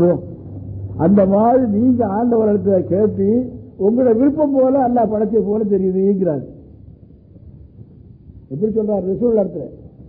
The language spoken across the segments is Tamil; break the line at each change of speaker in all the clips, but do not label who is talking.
படைக்கட்டும் அந்த மாதிரி நீங்க ஆண்டவரிடத்துல கேட்டு உங்களோட விருப்பம் போல அல்லாஹ் படைச்ச போல தெரியுதுங்கிறார் எப்படி சொல்றார் ரிசூல் இடத்துல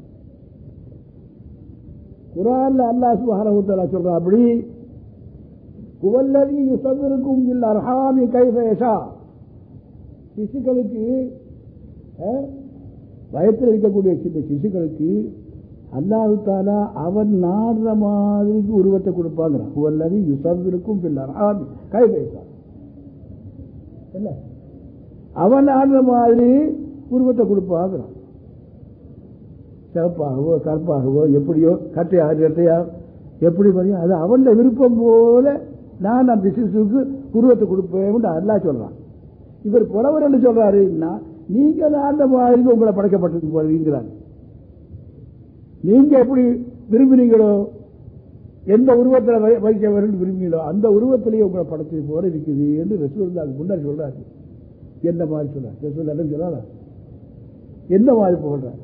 குரான்ல அல்லாஹ் சுப்ஹானஹு வ தஆலா சொல்றா அப்படி குவல்லதி யுசவ்விருக்கும் பில் அர்ஹாமி கைஃப யஷா சிசுக்களுக்கு அஹ், வயத்தில் இருக்கக்கூடிய சின்ன சிசுக்களுக்கு அல்லாஹு தாலா அவன் நாடுற மாதிரிக்கு உருவத்தை கொடுப்பாங்கிறான் குவல்லதி யுசவ்விருக்கும் பில் அர்ஹாமி கைஃப யஷா இல்ல அவன் ஆடுற மாதிரி உருவத்தை கொடுப்பாங்கிறான் சிவப்பாகவோ கருப்பாகவோ எப்படியோ கட்டையா கட்டையா எப்படி பாருங்க அது அவன் விருப்பம் போல நான் அந்த சிசுக்கு உருவத்தை கொடுப்பேன் அல்லாஹ் சொல்றான் இவர் புலவர் என்ன சொல்றாரு நான் நீங்க ஆண்ட மாதிரி உங்களை படைக்கப்பட்டது போறீங்கிறார் நீங்க எப்படி விரும்பினீங்களோ எந்த உருவத்தில் வை- வைக்க வேண்டும் விரும்பினீங்களோ அந்த உருவத்திலேயே உங்களை படைச்சது போல இருக்குது என்று ரசூலுல்லாஹ்க்கு முன்னாடி சொல்றாரு என்ன மாதிரி சொல்றாரு ரசூலுல்லாஹ் சொன்னாரா என்ன மாதிரி புகழ்றாரு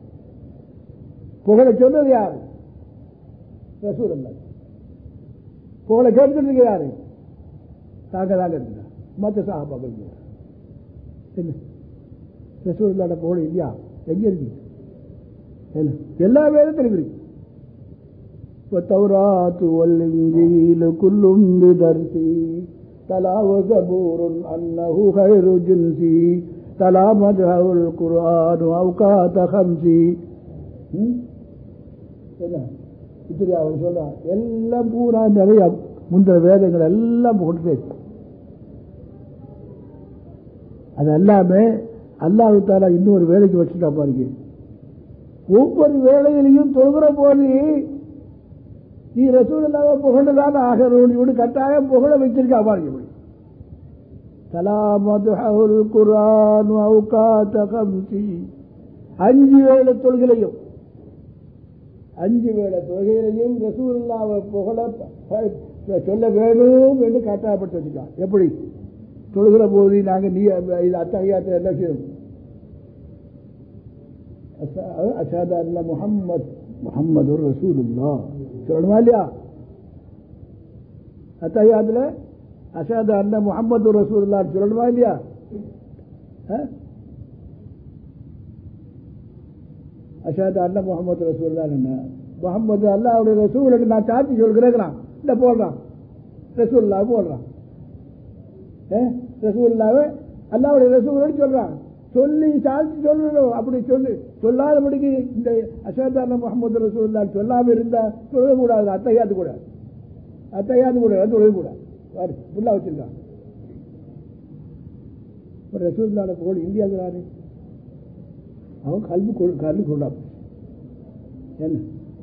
புகழ சொன்னது யாரு ரசூல் அல்ல புகழ கேட்டுட்டு யாரு தாங்க தாங்க இருந்தா மற்ற சாபாக்கள் இல்லையா? என்ன ரசூல் இல்லாத புகழ் இல்லையா எங்க இருக்கு என்ன எல்லா வேதத்திலும் இருக்கு والتوراة والإنجيل كل بدرسي تلا وزبور أنه خير جنسي تلا مدعو القرآن أوقات خمسي ம்? என்ன இப்படி அவன் சொல்றான் எல்லாம் பூரா நிறைய முந்தின வேதங்கள் எல்லாம் கொண்டு அது எல்லாமே அல்லாஹ் தாலா இன்னொரு வேலைக்கு வச்சுட்டா பாருங்க ஒவ்வொரு வேலையிலையும் தொழுகிற போது நீ ரசூலுல்லாவை புகழ்ந்துதான் ஆகணும் இவனு கட்டாயம் புகழ வச்சிருக்கா பாருங்க இப்படி சலாமதுல் குரான் அவுகாத கம்சி அஞ்சு வேளை தொழுகையிலையும் அஞ்சு வேளை தொழுகையிலையும் ரசூலுல்லாவை புகழ ப- சொல்ல வேணும் என்று கட்டாயப்பட்டு வச்சுட்டான் எப்படி தொழுகிற போது நாங்க நீ இது அத்தகையாத்த என்ன செய்யணும் அஷ- அஷஹது அன்ன முஹம்மத் முஹம்மது ரசூலுல்லாஹ் சொல்லணுமா இல்லையா அத்தகையாத்துல அஷஹது அன்ன முஹம்மது ரசூலுல்லாஹ் சொல்லணுமா இல்லையா ஆ? அஷாத் அல்ல முகமது ரசூல்லா என்ன முகமது அல்லாவுடைய ரசூலுக்கு நான் சாத்தி சொல்கிறேங்கிறான் இந்த போடுறான் ரசூல்லா போடுறான் ஏ? ரசூலுல்லாவை அல்லாவுடைய ரசூலுன்னு சொல்றான் சொல்லி சாத்தி சொல்லணும் அப்படி சொல்லு சொல்லாதபடிக்கு இந்த அஷாத் முகமது ரசூல்லா சொல்லாம இருந்தா சொல்லக்கூடாது அத்தையாது கூட அத்தையாது கூட தொழக்கூடாது பாரு ஃபுல்லா வச்சிருக்கான் ஒரு ரசூல்லாட புகழ் இந்தியாவில் அவன் கல்வி கொள்- கல்வி கொண்டான் என்ன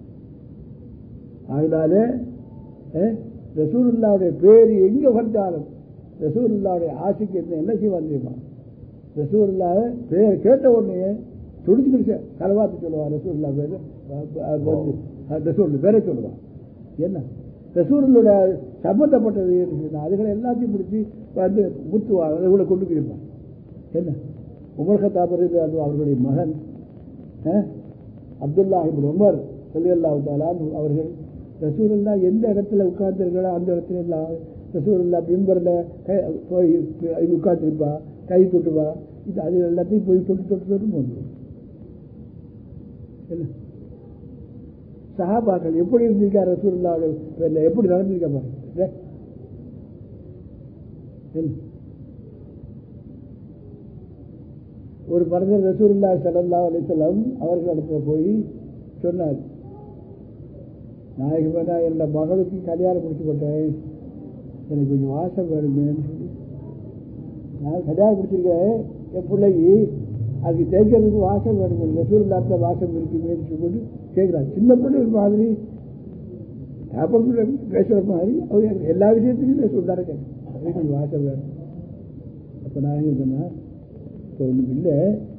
அதனால அஹ், ரசூலுல்லாவுடைய பேர் எங்க வந்தாலும் ரசூலுல்லாவுடைய ஆசைக்கு என்ன என்ன செய்வான் தெரியுமா ரசூலுல்லாவை பேர் கேட்ட உடனே துடிச்சுக்கிட்டு கலவாத்து சொல்லுவான் ரசூலுல்லா பேரு அஹ், அஹ், வந்து அஹ், ரசூல் பேரை சொல்லுவான் என்ன ரசூலுடைய சம்பந்தப்பட்டது இருக்குன்னா அதுகளை எல்லாத்தையும் பிடிச்சி வந்து முத்துவான் இவளை கொண்டு போயிருப்பான் என்ன உமர் கத்தாப் ரலியல்லாஹு அவர்களுடைய மகன் அஹ், அப்துல்லா இப்னு உமர் ரலியல்லாஹு தஆலா அன்ஹு அவர்கள் ரசூலுல்லா எந்த இடத்துல உட்கார்ந்திருக்கிறோ அந்த இடத்துல எல்லாம் ரசூலுல்லா பிம்பர்ல கை- போய் உட்கார்ந்துருப்பா கை தொட்டுவா இது அது எல்லாத்தையும் போய் தொட்டு தொட்டு தொட்டு போகணும் என்ன சஹாபாக்கள் எப்படி இருந்திருக்கா ரசூலுல்லாவுடைய பேர்ல எப்படி நடந்திருக்கா பாருங்க என்ன ஒரு மனிதர் ரசூலுல்லாஹி ஸல்லல்லாஹு அலைஹி வஸல்லம் அவர்களிடத்துல போய் சொன்னார் நாயகமே நான் என்னோட மகளுக்கு கல்யாணம் முடிச்சு போட்டேன் எனக்கு கொஞ்சம் வாசம் வேணுமேன்னு சொல்லி நான் கல்யாணம் முடிச்சிருக்கேன் என் பிள்ளைக்கு அதுக்கு தேய்க்கிறதுக்கு வாசம் வேணும் ரசூலுல்லாஹ்ல வாசம் இருக்குமேன்னு சொல்லிட்டு கேட்குறாங்க சின்ன பிள்ளை ஒரு மாதிரி ஞாபகம் பேசுற மாதிரி அவங்க எனக்கு எல்லா விஷயத்துக்கும் சொல்றாரு அதுக்கு கொஞ்சம் வாசம் வேணும் அப்ப நான் என்ன சொன்னா இப்போ ஒன்றும் இல்லை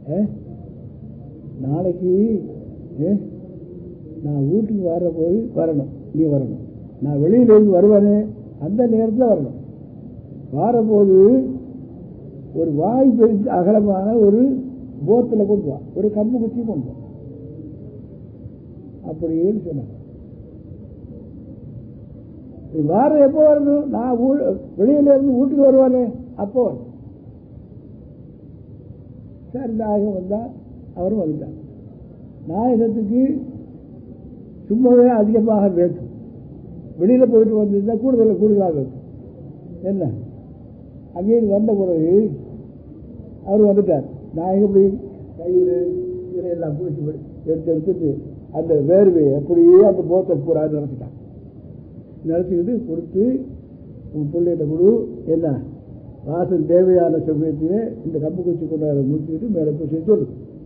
நாளைக்கு ஏ, நான் வீட்டுக்கு வர்ற போய் வரணும் நீ வரணும் நான் வெளியில இருந்து வருவேனே அந்த நேரத்தில் வரணும் வரபோது ஒரு வாய் பெருசு அகலமான ஒரு போத்தில் கொண்டு வா ஒரு கம்பு குச்சி கொண்டு வா அப்படின்னு சொன்னாங்க நீ வார எப்போ வரணும் நான் ஊ- வெளியில இருந்து வீட்டுக்கு வருவானே அப்போ வரணும். சரி நாயகம் வந்தா அவரும் வந்துட்டார் நாயகத்துக்கு சும்மாவே அதிகமாக வேட்டும் வெளியில போயிட்டு வந்திருந்தா கூடுதல் கூடுதலாக வேட்டும் என்ன அங்கேயும் வந்த பிறகு அவர் வந்துட்டார் நாயகம் இப்படி கையில் இதையெல்லாம் பிடிச்சி எடுத்து எடுத்துட்டு அந்த வேர்வையை அப்படியே அந்த போத்தை பூரா நினைச்சிட்டான் நினைச்சுக்கிட்டு கொடுத்து உன் பிள்ளைகிட்ட கொடு என்ன வாசல் தேவையான சமயத்தையே இந்த கம்பு குச்சி கொண்டாட முடிச்சுக்கிட்டு மேலே பூசி சொல்லு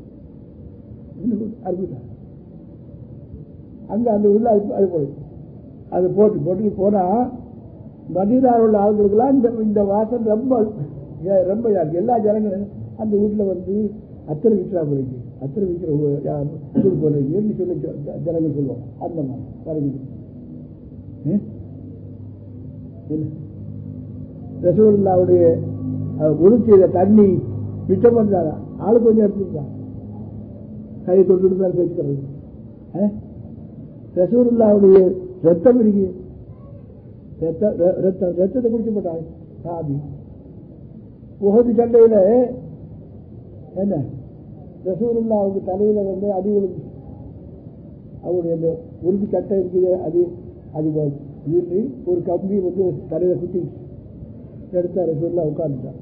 அற்புதம் அங்க அந்த உள்ள அது அது போய் அது போட்டு போட்டு போனா மதினார் உள்ள ஆளுங்களுக்கெல்லாம் இந்த இந்த வாசல் ரொம்ப ஏ- ரொம்ப இதா இருக்கு. எல்லா ஜனங்களும் அந்த வீட்டுல வந்து அத்தனை விற்கிறா போயிருக்கு அத்தனை விற்கிற ஊர் போயிருக்குன்னு சொல்லி ஜ- ஜனங்கள் சொல்லுவாங்க அந்த மாதிரி பாருங்க ம்? என்ன? ரசூலுல்லாவுடைய உரு செய்த தண்ணி மிச்சம் பண்றாங்க ஆளு கொஞ்சம் எடுத்துருக்காங்க கையை தொட்டு மேல பேசிக்கிறது ரசூலுல்லாவுடைய ரத்தம் இருக்கு ரத்த- ர- ரத்தம் ரத்தத்தை குடிச்சு போட்டாங்க சாபி உகது சண்டையில என்ன ரசூலுல்லாவுக்கு தலையில வந்து அடி விழுந்து அவருடைய அந்த உறுதி சட்டை இருக்குது அது அது வ- வீட்டு ஒரு கம்பி வந்து தலையில குத்தி எடுத்தார் ரசூல்லா உட்கார்ந்துட்டார்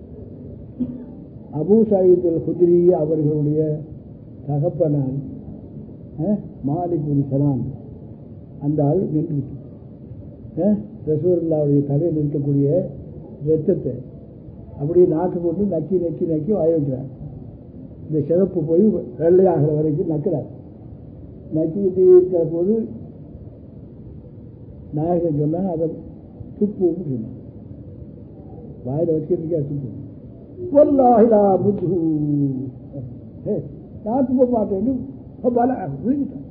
அபூ சாயித் அல் குதிரி அவர்களுடைய தகப்பனார் அஹ், மாலிக் பின் சலாம் அந்த ஆள் நின்றுட்டு அஹ், ரசூலுல்லாவுடைய தலையில் இருக்கக்கூடிய ரத்தத்தை அப்படியே நாக்கு போட்டு நக்கி நக்கி நக்கி வாய வைக்கிறார் இந்த சிவப்பு போய் வெள்ளையாகிற வரைக்கும் நக்கிறார் நக்கிட்டு இருக்கிற போது நாயகன் சொன்னா அதை துப்புன்னு சொன்னான் வாயில வச்சுக்கிறதுக்கே துப்பு வல்லாஹிலா புத்து ஏ, நான் துப்ப மாட்டேன்னு பல விழுந்துட்டான்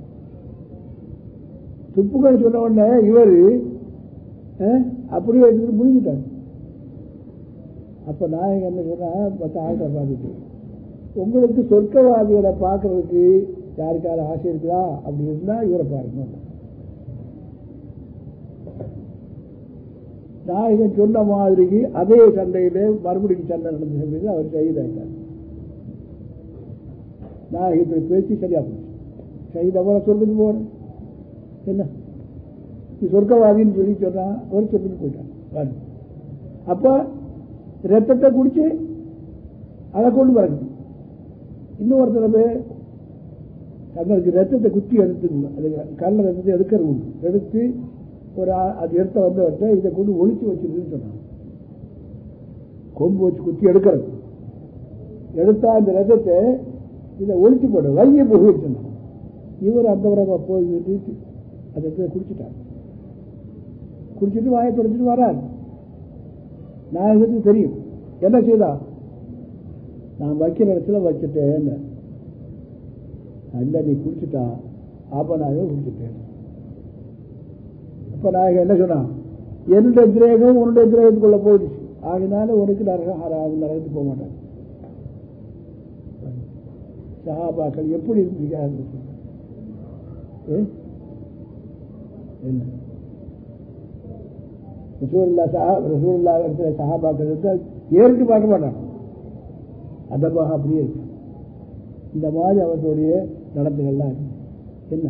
துப்புகள் சொன்ன உடனே இவர் அப்படியே எடுத்துட்டு முடிஞ்சிட்டார் அப்ப நாயகம் என்ன சொன்னா மற்ற ஆள்கிட்ட பார்த்துட்டு உங்களுக்கு சொர்க்கவாதிகளை பார்க்கறதுக்கு யாருக்காவது ஆசை இருக்குதா அப்படி இருந்தா இவரை பாருங்க நாயகன் சொன்ன மாதிரிக்கு அதே சண்டையில மறுபடியும் சண்டை நடந்த சமயத்தில் அவர் ஷஹீதாயிட்டார் நாயகத்தை பேச்சு சரியா போச்சு ஷஹீத் அவரை சொல்லிட்டு போறேன் என்ன நீ சொர்க்கவாதின்னு சொல்லி சொன்னா அவர் சொல்லிட்டு போயிட்டார் பாருங்க. அப்ப ரத்தத்தை குடிச்சு அதை கொண்டு வரணும் இன்னொருத்தர் போய் தங்களுக்கு ரத்தத்தை குத்தி எடுத்துக்கணும் அது கல்ல ரத்தத்தை எடுக்கிறது உண்டு எடுத்து ஒரு ஆ- அது எடுத்த வந்தவர்கிட்ட இதை கொண்டு ஒளிச்சு வச்சிருக்குன்னு சொன்னாங்க கொம்பு வச்சு குத்தி எடுக்கிறது எடுத்தா அந்த ரத்தத்தை இதை ஒளிச்சு போடு வைய புகு சொன்னாங்க இவர் அந்த வரமா போய் வீட்டு அதை எடுத்து குடிச்சிட்டார் குடிச்சிட்டு வாயை தொடச்சிட்டு வராரு நான் இதுக்கு தெரியும் என்ன செய்தா நான் வைக்கிற இடத்துல வச்சுட்டேன் அல்ல நீ குடிச்சிட்டா அப்ப நான் இதை குடிச்சிட்டேன் அப்ப நான் என்ன சொன்னான் என்னுடைய திரேகம் உன்னுடைய திரேகத்துக்குள்ள போயிடுச்சு ஆகினால உனக்கு நரகம் ஹராம் நரகத்துக்கு போக மாட்டாங்க சஹாபாக்கள் எப்படி இருந்தீங்க ஏ? என்ன ரசூல்லா சஹா ரசூல்லா இடத்துல சஹாபாக்கள் இருந்தால் ஏறிட்டு பார்க்க மாட்டாங்க அதமாக அப்படியே இருக்கு இந்த மாதிரி அவர்களுடைய நடத்தைகள்லாம் இருக்கு என்ன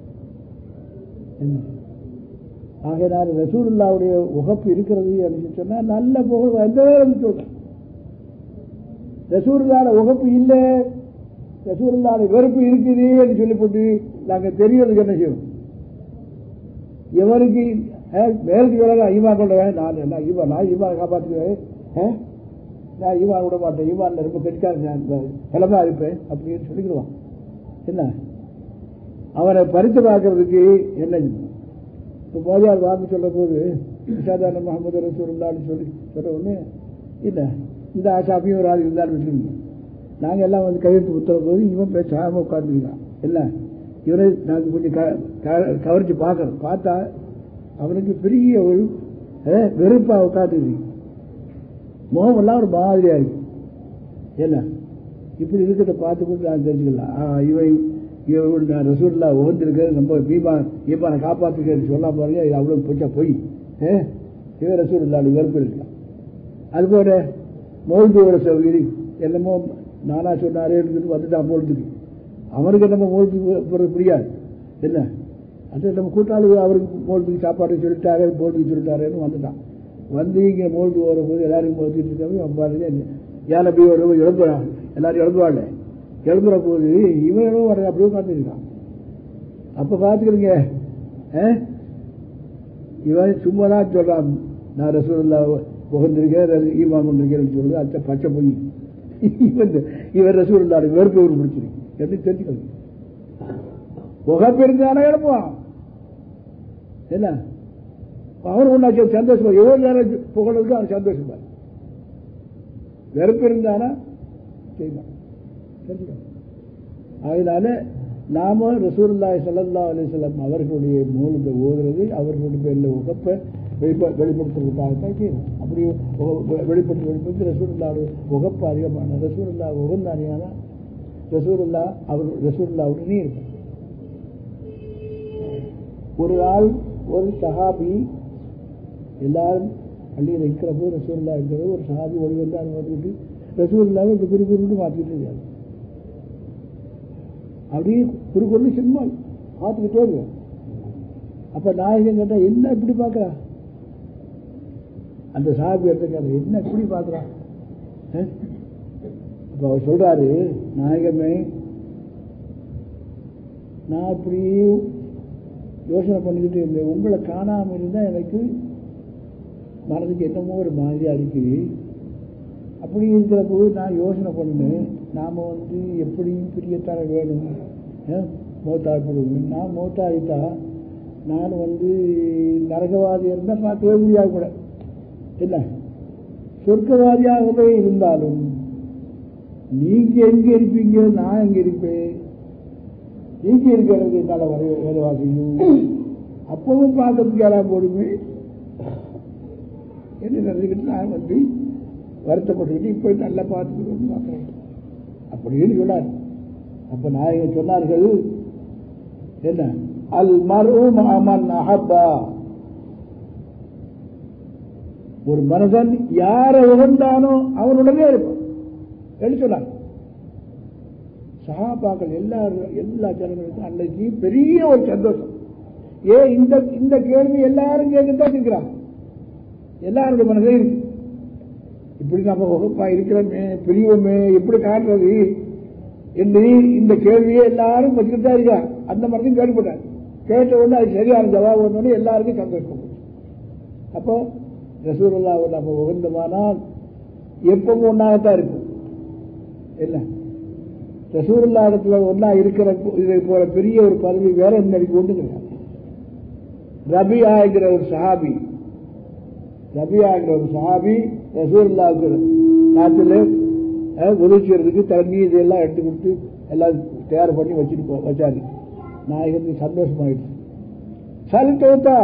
என்ன ஆகையினால் ரசூலுல்லாவுடைய உகப்பு இருக்கிறது அப்படின்னு சொன்னா நல்ல புகழ் எந்த நேரம் சொல்றேன் ரசூலுல்லாட உகப்பு இல்லை ரசூலுல்லாட வெறுப்பு இருக்குது என்று சொல்லி போட்டு நாங்க தெரியறதுக்கு என்ன செய்வோம் எவருக்கு அஹ், மேலுக்கு வேற ஈமா கொண்டவன் நான் என்ன ஈமா நான் ஈமா காப்பாற்றுவேன் அஹ், நான் ஈமான் விட மாட்டேன் ஈமான் ரொம்ப கெடுக்காது நான் கிளம்பா இருப்பேன் அப்படின்னு சொல்லிக்கிடுவான் என்ன அவனை பறித்து பார்க்கறதுக்கு என்ன இப்போ மோதியார் வாக்கு சொல்ல போது இஷாதான முகமது ரசூல்லான்னு சொல்லி சொல்ற உடனே இல்லை இந்த ஆஷாப்பியும் ஒரு ஆள் இருந்தாலும் விட்டுருங்க நாங்கள் எல்லாம் வந்து கையெழுத்து உத்தர போது இவன் பேசாம உட்காந்துருக்கான் என்ன இவனை நாங்கள் கொஞ்சம் க- க- கவனிச்சு பார்க்கறோம் பார்த்தா அவனுக்கு பெரிய ஒரு அஹ், வெறுப்பா உட்காந்துருக்கு முகமெல்லாம் ஒரு மாதிரியா இருக்கு என்ன இப்படி இருக்கிறத பார்த்து கொண்டு நான் தெரிஞ்சுக்கலாம் ஆ, இவன் இவன் நான் ரசூல்லா உகந்திருக்கிறது நம்ம பீமான் ஈமானை காப்பாற்றுக்கிறது சொல்லாம பாருங்க இது அவ்வளவு போச்சா போய் ஏ இவன் ரசூல்லா வெறுப்பு இருக்கலாம் அதுபோல மௌல்துவோட சௌகரி என்னமோ நானா சொன்னாரேன்னு சொல்லி வந்துட்டான் மௌல்துக்கு அவனுக்கு நம்ம மௌல்துக்கு போகிறது புரியாது என்ன அது நம்ம கூட்டாளி அவருக்கு மோல்துக்கு சாப்பாடு சொல்லிட்டாரு மோல்துக்கு சொல்லிட்டாருன்னு வந்துட்டான் வந்து இங்கே மோல்து வரும்போது எல்லாரும் மோதிட்டு இருக்காங்க அவன் பாருங்க ஏன் அப்படி ஒரு எழுப்புறான் எல்லாரும் எழுப்புவாள் எழுப்புற போது இவனும் வர அப்படியே பார்த்துருக்கான் அப்ப பார்த்துக்கிறீங்க இவன் சும்மா தான் சொல்றான் நான் ரசூல்லா புகழ்ந்திருக்கேன் ஈமா கொண்டிருக்கேன்னு சொல்லுது அச்ச பச்சை பொய் இவன் இவர் ரசூல்லா வெறுப்பு ஒரு பிடிச்சிருக்கு எப்படி தெரிஞ்சுக்கணும் புகப்பு இருந்தானே எழுப்புவான் என்ன அவர் ஒன்னாச்சு சந்தோஷமா எவ்வளவு நேரம் புகழுக்கு அவன் சந்தோஷமா வெறுப்பு இருந்தானா செய்வான் அதனால நாம ரசூல்லாய் சல்லா அலிசல்லாம் அவர்களுடைய மூலத்தை ஓதுறது அவர்களுடைய பேர்ல உகப்பை வெளிப்படுத்துறதுக்காகத்தான் செய்யணும் அப்படி வெளிப்படுத்தி வெளிப்படுத்தி ரசூல்லாவுடைய உகப்பு அதிகமான ரசூல்லா உகந்தானியானா ரசூல்லா அவர் ரசூல்லாவுடனே இருப்பார் ஒரு ஆள் ஒரு சஹாபி எல்லாரும் பள்ளியில் இருக்கிற போது ரசூல்லா இருக்கிறது ஒரு சஹாபி ஒளி வந்து அனுமதிட்டு ரசூல்லாவை இப்படி குறி குறிப்பிட்டு மாற்றிட்டு இருக்காரு அப்படியே குறுக்கொண்டு சும்மா பார்த்துக்கிட்டே இருக்கேன் அப்ப நாயகன் கேட்டா என்ன இப்படி பார்க்கறா அந்த சாபி எடுத்துக்காரு என்ன இப்படி பார்க்கறா அப்ப அவர் சொல்றாரு நாயகமே நான் இப்படி யோசனை பண்ணிக்கிட்டு இருந்தேன் உங்களை காணாம இருந்தா எனக்கு மனதுக்கு என்னமோ ஒரு மாதிரியா இருக்குது அப்படி இருக்கிற போது நான் யோசனை பண்ணேன் நாம வந்து எப்படியும் பிரியத்தார வேணும் மோத்தாகப்படுவோம் நான் மோத்தாகிட்டா நான் வந்து நரகவாதி இருந்தால் பார்க்கவே முடியாது கூட என்ன சொர்க்கவாதியாகவே இருந்தாலும் நீங்க எங்க இருப்பீங்க நான் எங்க இருப்பேன் நீங்க இருக்கிறது என்னால வர வேலைவாசியும் அப்பவும் பார்க்கறதுக்கு யாராவது போடுமே என்ன நினைச்சுக்கிட்டு நான் வந்து வருத்தப்பட்டுக்கிட்டு இப்போ நல்லா பார்த்துக்கணும்னு பார்க்குறேன் அப்படின்னு சொன்னார் அப்ப நாயகன் சொன்னார்கள் என்ன அல் மரும் அமன் அஹப்பா ஒரு மனிதன் யாரை உகந்தானோ அவனுடனே இருப்பான் என்று சொன்னார் சகாபாக்கள் எல்லாரும் எல்லா ஜனங்களுக்கும் அன்னைக்கு பெரிய ஒரு சந்தோஷம் ஏன் இந்த இந்த கேள்வி எல்லாரும் கேட்டுதான் இருக்கிறாங்க எல்லாருடைய மனதில் இருக்கு இப்படி நம்ம வகுப்பா இருக்கிறோமே பிரிவோமே எப்படி காட்டுறது என்று இந்த கேள்வியை எல்லாரும் வச்சுக்கிட்டு தான் இருக்கா அந்த மனதையும் கேள்விப்பட்டார் கேட்ட உடனே அது சரியான ஜவாப் வந்தோடனே எல்லாருக்கும் சந்தோஷம் அப்போ ரசூல்லாவை நம்ம உகந்தமானால் எப்பவும் ஒன்றாகத்தான் இருக்கும் என்ன ரசூல்லா இடத்துல ஒன்னா இருக்கிற இதை போல பெரிய ஒரு பதவி வேற என்ன ஒன்று கிடையாது ரபியாங்கிற ஒரு சஹாபி ரபியாங்கிற ஒரு சஹாபி ரசூல்லாவுக்கு நாட்டில் உதவிக்கிறதுக்கு தண்ணி இதெல்லாம் எடுத்து கொடுத்து எல்லாம் தயார் பண்ணி வச்சுட்டு வச்சாரு நாயகத்துக்கு சந்தோஷமாயிடுச்சு சரி தோத்தா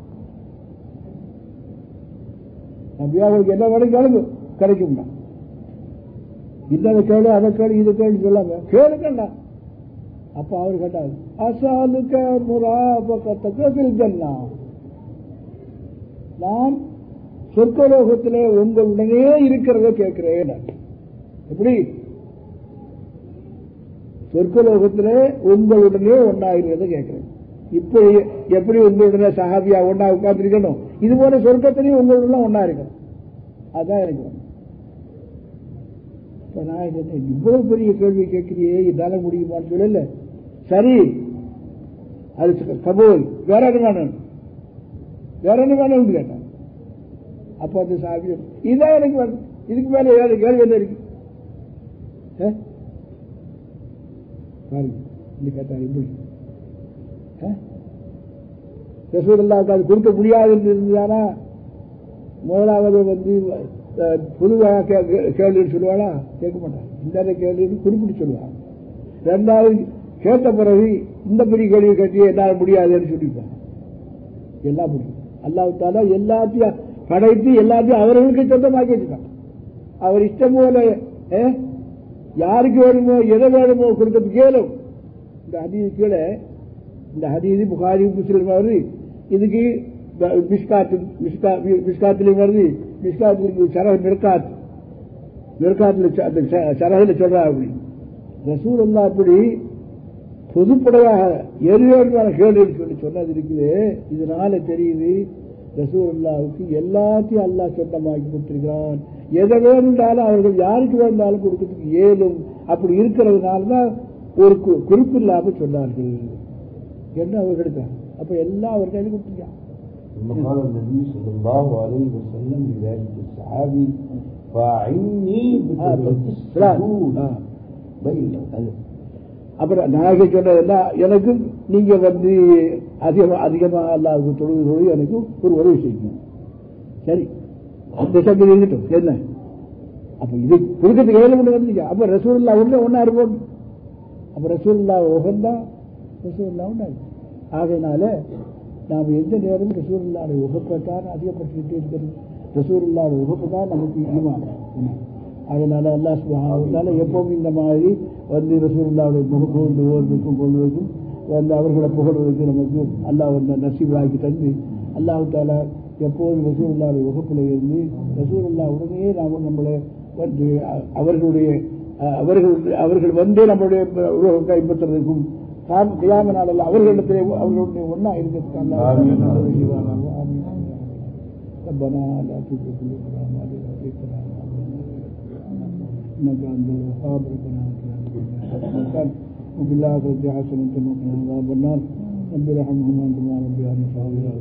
நபியாவுக்கு என்ன வேணும் கேளுங்க கிடைக்கும்னா இந்த கேளு அதை கேளு இதை கேளு சொல்லாம கேளுக்கண்டா அப்ப அவர் கேட்டார் அசாலுக்க முராபகத்துக்கு ஜன்னா நான் சொர்க்கலோகத்திலே உங்களுடனே இருக்கிறத கேட்கிறேன் எப்படி சொர்க்கலோகத்திலே உங்களுடனே ஒன்னாகிறத கேட்கிறேன் இப்ப எப்படி உங்களுடனே சஹாபியா ஒன்னா உட்கார்ந்துருக்கணும் இது போல சொர்க்கத்திலையும் உங்களுடன் ஒன்னா இருக்கணும் அதான் எனக்கு இப்ப நான் இவ்வளவு பெரிய கேள்வி கேட்கிறியே என்னால முடியுமான்னு சொல்லல சரி அது கபோல் வேற என்ன வேணும் வேற என்ன வேணும் கேட்டேன் அப்ப அந்த சாமி இதான் எனக்கு வேணும் இதுக்கு மேல ஏதாவது கேள்வி என்ன இருக்கு பாருங்க இந்த கேட்டார் இப்படி ரசூல்லாவுக்கு அது கொடுக்க முடியாது இருந்ததுதானா முதலாவது வந்து பொதுவாக கேள்வின்னு சொல்லுவாளா கேட்க மாட்டான் இந்த கேள்வின்னு குறிப்பிட்டு சொல்லுவான் ரெண்டாவது கேட்ட பிறகு இந்த பெரிய கேள்வி கேட்டு என்னால் முடியாதுன்னு சொல்லிப்பான் எல்லாம் முடியும் அல்லாவுத்தால எல்லாத்தையும் படைத்து எல்லாத்தையும் அவர்களுக்கு சொந்தமாக்கி வச்சுட்டான் அவர் இஷ்டம் போல யாருக்கு வேணுமோ எதை வேணுமோ கொடுக்கறது கேளும் இந்த ஹதீஸ் கீழே இந்த ஹதீஸ் புகாரி முஸ்லிம் வருது இதுக்கு மிஸ்காத்து மிஸ்கா மிஸ்காத்திலையும் வருது மிஸ்காத்தில் சரக மிர்காத் மிர்காத்தில் அந்த சரகில் சொல்றா அப்படி ரசூல் அல்லா அப்படி பொதுப்படையாக எரியோடுமான கேள்வி சொல்லி சொன்னது இருக்குது இதனால தெரியுது ரசூல் அல்லாவுக்கு எல்லாத்தையும் அல்லாஹ் சொந்தமாக்கி கொடுத்திருக்கிறான் எதை வேணும்னாலும் அவர்கள் யாருக்கு வேணும்னாலும் கொடுக்கறதுக்கு ஏதும் அப்படி இருக்கிறதுனால தான் ஒரு குறிப்பு இல்லாம சொன்னார்கள் என்ன அவர்களுக்கு அப்ப எல்லாம் அவர் கையில் கொடுத்துருக்கான்
ثم قال النبي صلى الله عليه وسلم لذلك الصحابي فاعني بكثرة السجود بين
அப்புறம் நாயகி சொன்னதுன்னா எனக்கும் நீங்க வந்து அதிகமா அதிகமா அல்லாவுக்கு தொழுது தொழுது எனக்கு ஒரு உதவி செய்யணும் சரி அந்த சங்கதி இருக்கட்டும் என்ன அப்ப இது கொடுக்கறதுக்கு ஏழு கொண்டு வந்தீங்க அப்ப ரசூல்லா உள்ள ஒன்னா இருப்போம் அப்ப ரசூல்லா உகந்தா ரசூல்லா உண்டாது ஆகையினால நாம் எந்த நேரமும் ரசூல்லாவுடைய உகப்பை தான் அதிகப்படுத்திக்கிட்டே இருக்கிறது ரசூல்லாவுடைய உகப்பு தான் நமக்கு ஈமான் அதனால அல்லா சுபாவத்தால எப்பவும் இந்த மாதிரி வந்து ரசூல்லாவுடைய முகப்போடு ஓர்வுக்கும் கொள்வதற்கும் வந்து அவர்களை புகழ்வதற்கு நமக்கு அல்லாஹ் வந்து நசீவாக்கி தந்து அல்லாஹு தாலா எப்போதும் ரசூல்லாவுடைய வகுப்பில் இருந்து ரசூல்லா உடனே நாம் நம்மளை வந்து அவர்களுடைய அவர்கள் அவர்கள் வந்தே நம்மளுடைய உலகம் கைப்பற்றுறதுக்கும் கியாம நாளில் அவர்களிடத்திலே அவர்களுடைய ஒன்னா இருக்கிறதுக்கு அல்லாஹ் செய்வார்கள் ربنا لا تزغ قلوبنا بعد إذ هديتنا انك انت الوهاب ربنا اتنا وفي الاخره حسنه وقنا عذاب النار رب ارحمهما كما ربياني صغيرا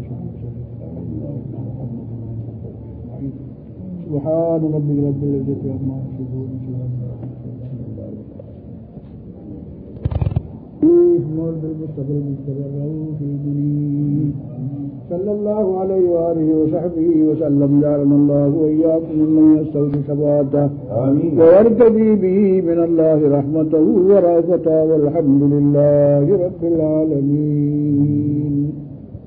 سبحان ربك رب العزه عما يصفون مولد المصطفى المستقر في دنيا صلى الله عليه وآله وصحبه وسلم جعلنا الله وإياكم ممن يستودع ثباته
آمين
ويرتدي به من الله رحمته ورأفته والحمد لله رب العالمين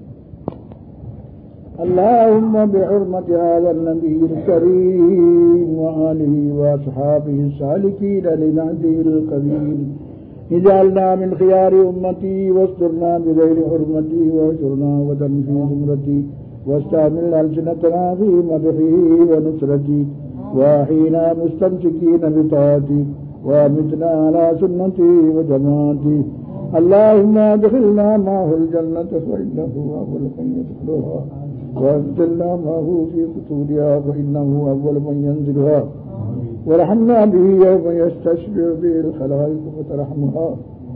اللهم بحرمة هذا النبي الكريم وآله وأصحابه السالكين لنهجه القبيل اجعلنا من خيار أمتي واسترنا بغير حرمتي واحشرنا غدا في زمرتي واستعمل ألسنتنا في مدحه ونصرتي واحينا مستمسكين بطاعتي وامتنا على سنتي وجماعتي اللهم ادخلنا معه الجنة فإنه أول من يدخلها وادخلنا معه في قصورها فإنه أول من ينزلها ورحمنا به يوم يستشفع به الخلائق فترحمها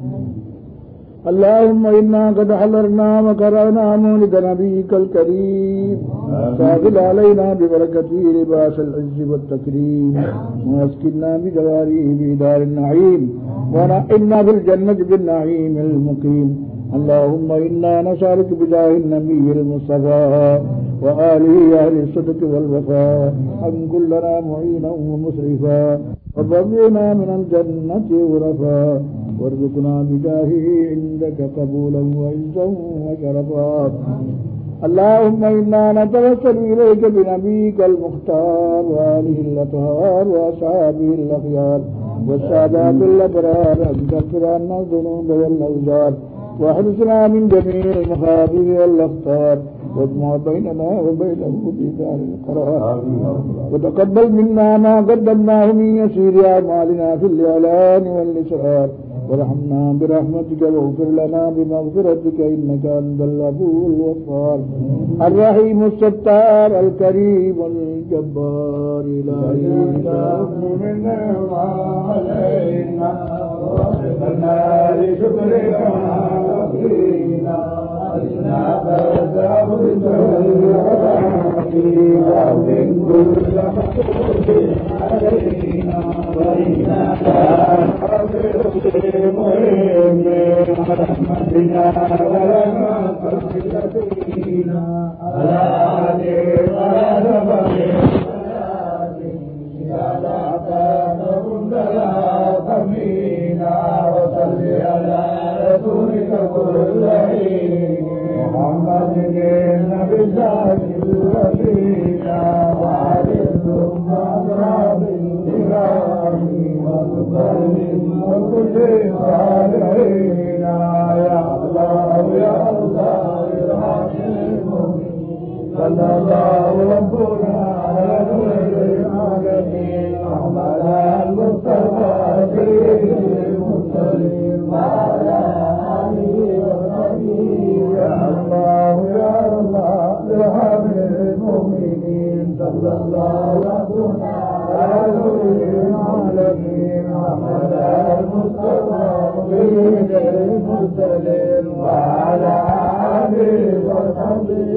اللهم إنا قد حضرنا وقرأنا مولد نبيك الكريم فاضل علينا ببركته لباس العز والتكريم واسكنا بجواره بدار النعيم ونعمنا بالجنة بالنعيم المقيم اللهم إنا نسألك بجاه النبي المصطفى وآله أهل الصدق والوفاء أن كلنا معينا ومسرفا وبغينا من الجنة غرفا وارزقنا بجاهه عندك قبولا وعزا وشرفا اللهم إنا نتوسل إليك بنبيك المختار وآله الأطهار وأصحابه الأخيار والسادات الأبرار أن تغفر عنا الذنوب والأوزار واحرسنا من جميع المخاطر والأخطار واجمع بيننا وبينه في دار القرار وتقبل منا ما قدمناه من يسير أعمالنا في الإعلان والإسرار وارحمنا برحمتك واغفر لنا بمغفرتك إنك أنت الغفور الغفار الرحيم الستار الكريم الجبار لا إله
منا علينا وارزقنا لشكرك وعافينا ألنا فزاه ومن كل محسوس علينا وإنا مهم رحمتنا ولنا فضلتنا على آله وعلى محمد النبي الوسيلة وعلى ثم أضراب الإمام وتكلم وكل صالحين يا الله يا الله ارحمني صلى الله ربنا على خير العالمين احمد المصطفى سيد المرسلين وعلى اله وصحبه يا الله يا الله ارحم المؤمنين صلى الله ربنا على خير العالمين احمد المصطفى سيد المرسلين وعلى اله وصحبه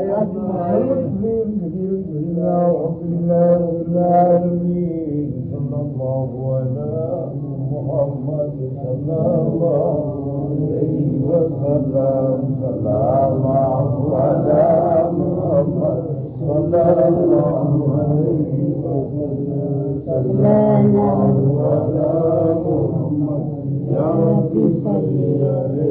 العالمين صلى الله على محمد صلى الله عليه وسلم سلام على محمد صلى الله عليه وسلم سلام على محمد يا رب صل عليه